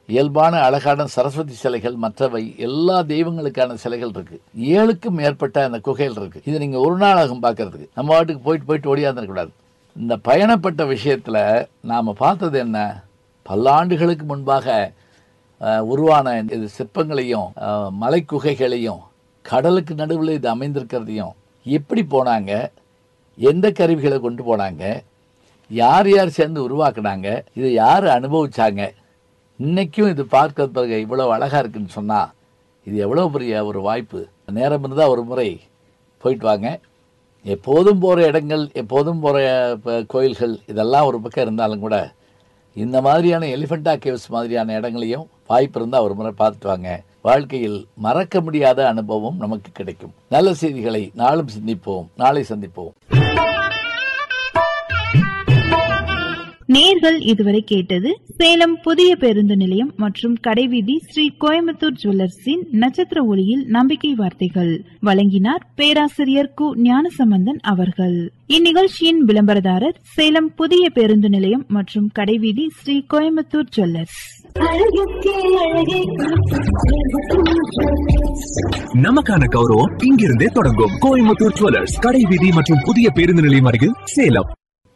இயல்பான அழகான சரஸ்வதி சிலைகள் மற்றவை எல்லா தெய்வங்களுக்கான சிலைகள் இருக்கு ஏழுக்கும் மேற்பட்ட அந்த குகைகள் இருக்கு இது நீங்க ஒரு நாள் ஆகும் பார்க்கறதுக்கு நம்ம வாட்டுக்கு போயிட்டு போயிட்டு ஓடியாந்துட கூடாது இந்த பயணப்பட்ட விஷயத்துல நாம பார்த்தது என்ன பல்லாண்டுகளுக்கு முன்பாக அஹ், உருவான இது சிற்பங்களையும் அஹ், மலை குகைகளையும் கடலுக்கு நடுவில் இது அமைந்திருக்கிறதையும் எப்படி போனாங்க எந்த கருவிகளை கொண்டு போனாங்க யார் யார் சேர்ந்து உருவாக்குனாங்க இதை யார் அனுபவிச்சாங்க இன்னைக்கும் இது பார்க்க பிறகு இவ்வளவு அழகா இருக்குன்னு சொன்னா இது எவ்வளவு பெரிய ஒரு வாய்ப்பு நேரம் இருந்தால் ஒரு முறை போயிட்டு வாங்க எப்போதும் போகிற இடங்கள் எப்போதும் போகிற கோயில்கள் இதெல்லாம் ஒரு பக்கம் இருந்தாலும் கூட இந்த மாதிரியான எலிஃபெண்டா கேவ்ஸ் மாதிரியான இடங்களையும் வாய்ப்பு இருந்தால் ஒரு முறை பார்த்துட்டு வாங்க வாழ்க்கையில் மறக்க முடியாத அனுபவம் நமக்கு கிடைக்கும் நல்ல செய்திகளை நாளும் சிந்திப்போம் நாளை சந்திப்போம் நேர்கள் இதுவரை கேட்டது சேலம் புதிய பேருந்து நிலையம் மற்றும் கடைவீதி ஸ்ரீ கோயம்புத்தூர் ஜுவல்லர்ஸின் நட்சத்திர ஒளியில் நம்பிக்கை வார்த்தைகள் வழங்கினார் பேராசிரியர் கு ஞானசம்பந்தன் அவர்கள் இந்நிகழ்ச்சியின் விளம்பரதாரர் சேலம் புதிய பேருந்து நிலையம் மற்றும் கடைவீதி ஸ்ரீ கோயம்புத்தூர் ஜுவல்லர்ஸ் நமக்கான கௌரவம் இங்கிருந்தே தொடங்கும் கோயம்புத்தூர் ஜுவல்லர்ஸ் கடை வீதி மற்றும் புதிய பேருந்து நிலையம் அருகில் சேலம்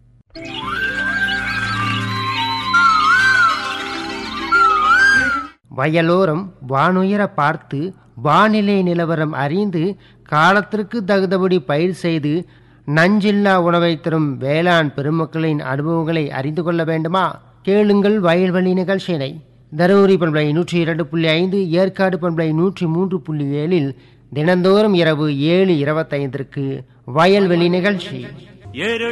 வயலோரம் வானுயர பார்த்து வானிலை நிலவரம் அறிந்து காலத்திற்கு தகுந்தபடி பயிர் செய்து நஞ்சில்லா உணவை தரும் வேளாண் பெருமக்களின் அனுபவங்களை அறிந்து கொள்ள வேண்டுமா கேளுங்கள் வயல்வெளி நிகழ்ச்சியினை தருமபுரி பண்பலை நூற்றி இரண்டு புள்ளி ஐந்து ஏற்காடு பண்பலை நூற்றி மூன்று புள்ளி ஏழில் தினந்தோறும் இரவு ஏழு இருபத்தைந்திற்கு வயல்வெளி நிகழ்ச்சி